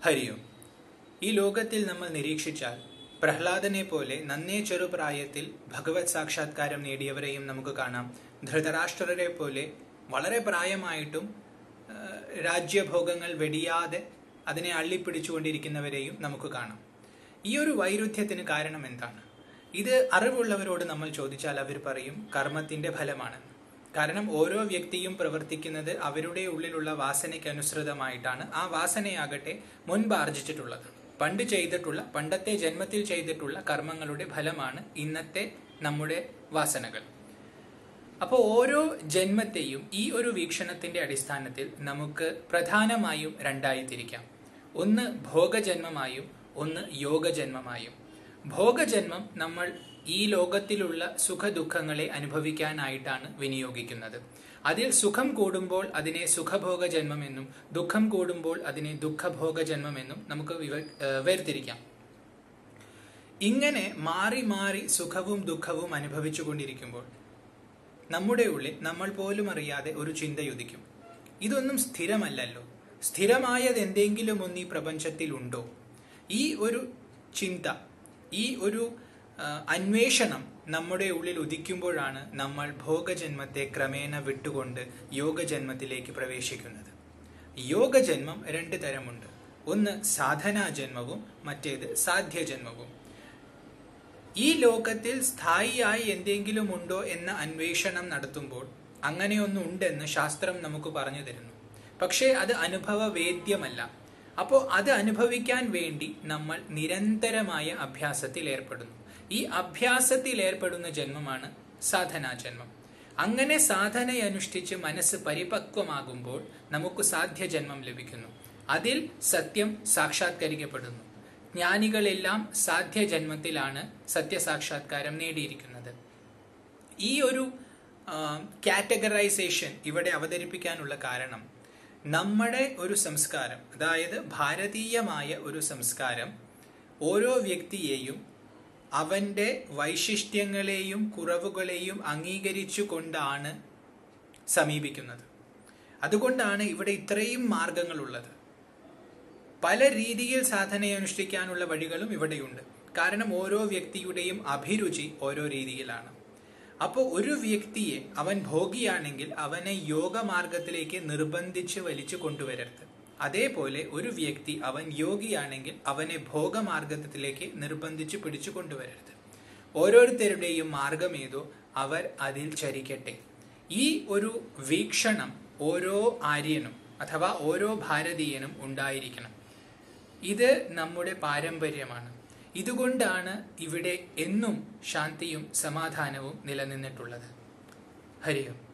ഹരിയും ഈ ലോകത്തിൽ നമ്മൾ നിരീക്ഷിച്ചാൽ പ്രഹ്ലാദനെ പോലെ നന്നേ ചെറുപ്രായത്തിൽ ഭഗവത് സാക്ഷാത്കാരം നേടിയവരെയും നമുക്ക് കാണാം ധൃതരാഷ്ട്രരെ പോലെ വളരെ പ്രായമായിട്ടും ആ, രാജ്യഭോഗങ്ങൾ വെടിയാതെ അതിനെ അള്ളിപ്പിടിച്ചുകൊണ്ടിരിക്കുന്നവരെയും നമുക്ക് കാണാം ഈ ഒരു വൈരുദ്ധ്യത്തിന് കാരണം എന്താണ് ഇത് അറിവുള്ളവരോട് നമ്മൾ ചോദിച്ചാൽ അവർ പറയും കർമ്മത്തിന്റെ ഫലമാണ് കാരണം ഓരോ വ്യക്തിയും പ്രവർത്തിക്കുന്നത് അവരുടെ ഉള്ളിലുള്ള വാസനയ്ക്ക് അനുസൃതമായിട്ടാണ് ആ വാസനയാകട്ടെ മുൻപ് ആർജിച്ചിട്ടുള്ളത് പണ്ട് ചെയ്തിട്ടുള്ള പണ്ടത്തെ ജന്മത്തിൽ ചെയ്തിട്ടുള്ള കർമ്മങ്ങളുടെ ഫലമാണ് ഇന്നത്തെ നമ്മുടെ വാസനകൾ അപ്പോൾ ഓരോ ജന്മത്തെയും ഈ ഒരു വീക്ഷണത്തിന്റെ അടിസ്ഥാനത്തിൽ നമുക്ക് പ്രധാനമായും രണ്ടായി തിരിക്കാം ഒന്ന് ഭോഗജന്മമായും ഒന്ന് യോഗജന്മമായും ഭോഗജന്മം നമ്മൾ ഈ ലോകത്തിലുള്ള സുഖദുഃഖങ്ങളെ അനുഭവിക്കാനായിട്ടാണ് വിനിയോഗിക്കുന്നത് അതിൽ സുഖം കൂടുമ്പോൾ അതിനെ സുഖഭോഗ ജന്മമെന്നും ദുഃഖം കൂടുമ്പോൾ അതിനെ ദുഃഖഭോഗ ജന്മമെന്നും നമുക്ക് വിവ ഏഹ് വേർതിരിക്കാം ഇങ്ങനെ മാറി മാറി സുഖവും ദുഃഖവും അനുഭവിച്ചുകൊണ്ടിരിക്കുമ്പോൾ നമ്മുടെ ഉള്ളിൽ നമ്മൾ പോലും അറിയാതെ ഒരു ചിന്തയുദിക്കും ഇതൊന്നും സ്ഥിരമല്ലല്ലോ സ്ഥിരമായത് എന്തെങ്കിലും ഒന്ന് ഈ പ്രപഞ്ചത്തിൽ ഉണ്ടോ ഈ ഒരു ചിന്ത ഈ ഒരു ആ, അന്വേഷണം നമ്മുടെ ഉള്ളിൽ ഉദിക്കുമ്പോഴാണ് നമ്മൾ ഭോഗജന്മത്തെ ക്രമേണ വിട്ടുകൊണ്ട് യോഗജന്മത്തിലേക്ക് പ്രവേശിക്കുന്നത് യോഗജന്മം രണ്ട് തരമുണ്ട് ഒന്ന് സാധനാജന്മവും മറ്റേത് സാധ്യജന്മവും ഈ ലോകത്തിൽ സ്ഥായിയായി എന്തെങ്കിലും ഉണ്ടോ എന്ന അന്വേഷണം നടത്തുമ്പോൾ അങ്ങനെയൊന്നും ഉണ്ടെന്ന് ശാസ്ത്രം നമുക്ക് പറഞ്ഞു തരുന്നു പക്ഷേ അത് അനുഭവവേദ്യമല്ല അപ്പോൾ അത് അനുഭവിക്കാൻ വേണ്ടി നമ്മൾ നിരന്തരമായ അഭ്യാസത്തിൽ ഏർപ്പെടുന്നു ഈ അഭ്യാസത്തിൽ ഏർപ്പെടുന്ന ജന്മമാണ് സാധനാ ജന്മം അങ്ങനെ സാധനയനുഷ്ഠിച്ച് മനസ്സ് പരിപക്വമാകുമ്പോൾ നമുക്ക് സാധ്യജന്മം ലഭിക്കുന്നു അതിൽ സത്യം സാക്ഷാത്കരിക്കപ്പെടുന്നു ജ്ഞാനികളെല്ലാം സാധ്യജന്മത്തിലാണ് സത്യസാക്ഷാത്കാരം നേടിയിരിക്കുന്നത് ഈ ഒരു കാറ്റഗറൈസേഷൻ ഇവിടെ അവതരിപ്പിക്കാനുള്ള കാരണം നമ്മുടെ ഒരു സംസ്കാരം അതായത് ഭാരതീയമായ ഒരു സംസ്കാരം ഓരോ വ്യക്തിയെയും അവന്റെ വൈശിഷ്ട്യങ്ങളെയും കുറവുകളെയും അംഗീകരിച്ചു കൊണ്ടാണ് സമീപിക്കുന്നത് അതുകൊണ്ടാണ് ഇവിടെ ഇത്രയും മാർഗങ്ങളുള്ളത് പല രീതിയിൽ സാധനയനുഷ്ഠിക്കാനുള്ള വഴികളും ഇവിടെയുണ്ട് കാരണം ഓരോ വ്യക്തിയുടെയും അഭിരുചി ഓരോ രീതിയിലാണ് അപ്പോൾ ഒരു വ്യക്തിയെ അവൻ ഭോഗിയാണെങ്കിൽ അവനെ യോഗമാർഗത്തിലേക്ക് നിർബന്ധിച്ച് വലിച്ചു കൊണ്ടുവരരുത് അതേപോലെ ഒരു വ്യക്തി അവൻ യോഗിയാണെങ്കിൽ അവനെ ഭോഗമാർഗത്തിലേക്ക് നിർബന്ധിച്ച് പിടിച്ചു കൊണ്ടുവരരുത് ഓരോരുത്തരുടെയും മാർഗം ഏതോ അവർ അതിൽ ചരിക്കട്ടെ ഈ ഒരു വീക്ഷണം ഓരോ ആര്യനും അഥവാ ഓരോ ഭാരതീയനും ഉണ്ടായിരിക്കണം ഇത് നമ്മുടെ പാരമ്പര്യമാണ് ഇതുകൊണ്ടാണ് ഇവിടെ എന്നും ശാന്തിയും സമാധാനവും നിലനിന്നിട്ടുള്ളത് ഹരിയും